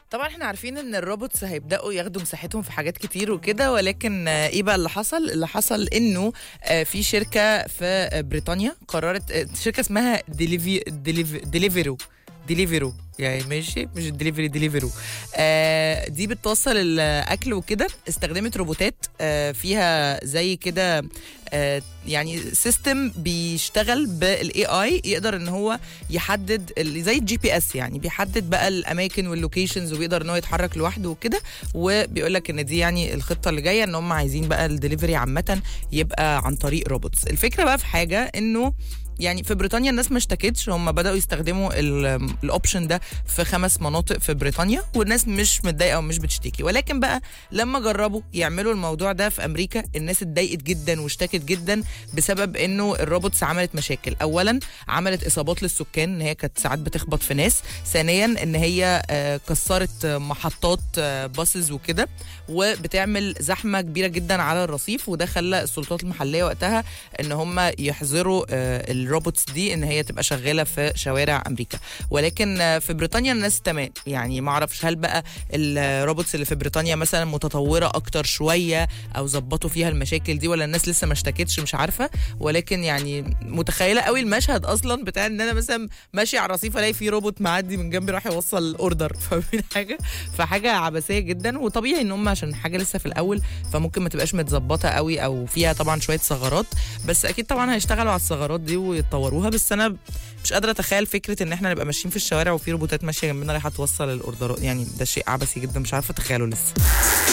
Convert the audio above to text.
طبعا احنا عارفين ان الروبوتس هيبداوا ياخدوا مساحتهم في حاجات كتير وكده ولكن آه، ايه بقى اللي حصل اللي حصل انه آه، في شركه في آه، بريطانيا قررت آه، شركه اسمها ديليفي ديليف- ديليفرو ديليفرو يعني ماشي مش الدليفري ديليفرو آه دي بتوصل الاكل وكده استخدمت روبوتات آه فيها زي كده آه يعني سيستم بيشتغل بالاي اي يقدر ان هو يحدد ال- زي الجي بي اس يعني بيحدد بقى الاماكن واللوكيشنز وبيقدر ان هو يتحرك لوحده وكده وبيقول لك ان دي يعني الخطه اللي جايه ان هم عايزين بقى الدليفري عامه يبقى عن طريق روبوتس الفكره بقى في حاجه انه يعني في بريطانيا الناس ما اشتكتش هم بداوا يستخدموا ال- الاوبشن ده في خمس مناطق في بريطانيا والناس مش متضايقه ومش بتشتكي ولكن بقى لما جربوا يعملوا الموضوع ده في امريكا الناس اتضايقت جدا واشتكت جدا بسبب انه الروبوتس عملت مشاكل اولا عملت اصابات للسكان ان هي كانت ساعات بتخبط في ناس ثانيا ان هي آه، كسرت آه، محطات آه، باصز وكده وبتعمل زحمه كبيره جدا على الرصيف وده خلى السلطات المحليه وقتها ان هم يحظروا آه، الروبوتس دي ان هي تبقى شغاله في شوارع امريكا ولكن آه، في بريطانيا الناس تمام يعني ما اعرفش هل بقى الروبوتس اللي في بريطانيا مثلا متطوره اكتر شويه او ظبطوا فيها المشاكل دي ولا الناس لسه ما اشتكتش مش عارفه ولكن يعني متخيله قوي المشهد اصلا بتاع ان انا مثلا ماشي على الرصيف الاقي في روبوت معدي من جنبي راح يوصل الاوردر فاهمين حاجه فحاجه عبثيه جدا وطبيعي ان هم عشان حاجه لسه في الاول فممكن ما تبقاش متظبطه قوي او فيها طبعا شويه ثغرات بس اكيد طبعا هيشتغلوا على الثغرات دي ويتطوروها بس انا مش قادره اتخيل فكره ان احنا نبقى ماشيين في الشوارع وفي روبوتات ماشيه جنبنا رايحه توصل الاوردرات يعني ده شيء عبثي جدا مش عارفه اتخيله لسه